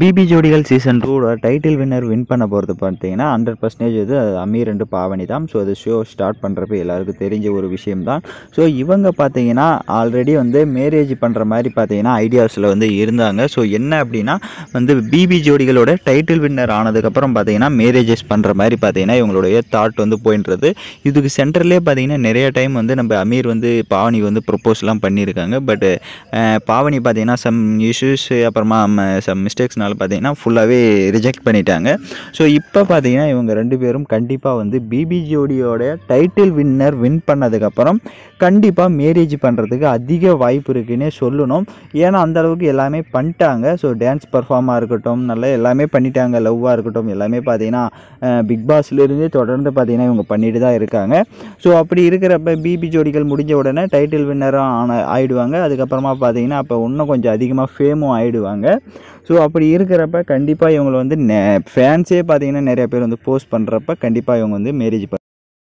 BP ஜோடிகள் season டூவோட title winner win பண்ண போகிறது பார்த்தீங்கன்னா ஹண்ட்ரட் பர்சன்டேஜ் இது அமீர் அண்டு பாவனி தான் ஸோ அது ஷோ ஸ்டார்ட் பண்ணுறப்ப எல்லாருக்கும் தெரிஞ்ச ஒரு விஷயம் தான் ஸோ இவங்க பார்த்தீங்கன்னா ஆல்ரெடி வந்து மேரேஜ் பண்ணுற மாதிரி பார்த்தீங்கன்னா ஐடியாஸில் வந்து இருந்தாங்க ஸோ என்ன அப்படின்னா வந்து பிபி ஜோடிகளோட டைட்டில் வின்னர் ஆனதுக்கப்புறம் பார்த்தீங்கன்னா மேரேஜஸ் பண்ணுற மாதிரி பார்த்தீங்கன்னா இவங்களுடைய தாட் வந்து போயின்றது இதுக்கு சென்டர்லேயே பார்த்தீங்கன்னா நிறைய டைம் வந்து நம்ம அமீர் வந்து பாவனி வந்து ப்ரொப்போஸ்லாம் பண்ணியிருக்காங்க பட் பாவனி பார்த்தீங்கன்னா சம் இஷ்யூஸ் அப்புறமா சம் மிஸ்டேக்ஸ்னால பார்த்தீங்கன்னா ஃபுல்லாகவே ரிஜெக்ட் பண்ணிட்டாங்க ஸோ இப்போ பார்த்தீங்கன்னா இவங்க ரெண்டு பேரும் கண்டிப்பாக வந்து பிபிஜியோடியோட டைட்டில் வின்னர் வின் பண்ணதுக்கப்புறம் கண்டிப்பாக மேரேஜ் பண்ணுறதுக்கு அதிக வாய்ப்பு இருக்குன்னே சொல்லணும் ஏன்னா அந்த அளவுக்கு எல்லாமே பண்ணிட்டாங்க ஸோ டான்ஸ் பர்ஃபார்மாக இருக்கட்டும் நல்லா எல்லாமே பண்ணிட்டாங்க லவ்வாக இருக்கட்டும் எல்லாமே பார்த்தீங்கன்னா பிக் பாஸ்லேருந்து தொடர்ந்து பார்த்தீங்கன்னா இவங்க பண்ணிட்டு தான் இருக்காங்க ஸோ அப்படி இருக்கிறப்ப பிபி ஜோடிகள் முடிஞ்ச உடனே டைட்டில் வின்னரும் ஆன ஆயிடுவாங்க அதுக்கப்புறமா பார்த்தீங்கன்னா அப்போ இன்னும் கொஞ்சம் அதிகமாக ஃபேமும் ஆயிடுவாங்க ஸோ அப்படி இருக்கிறப்ப கண்டிப்பாக இவங்களை வந்து ஃபேன்ஸே பார்த்தீங்கன்னா நிறைய பேர் வந்து போஸ்ட் பண்ணுறப்ப கண்டிப்பாக இவங்க வந்து மேரேஜ்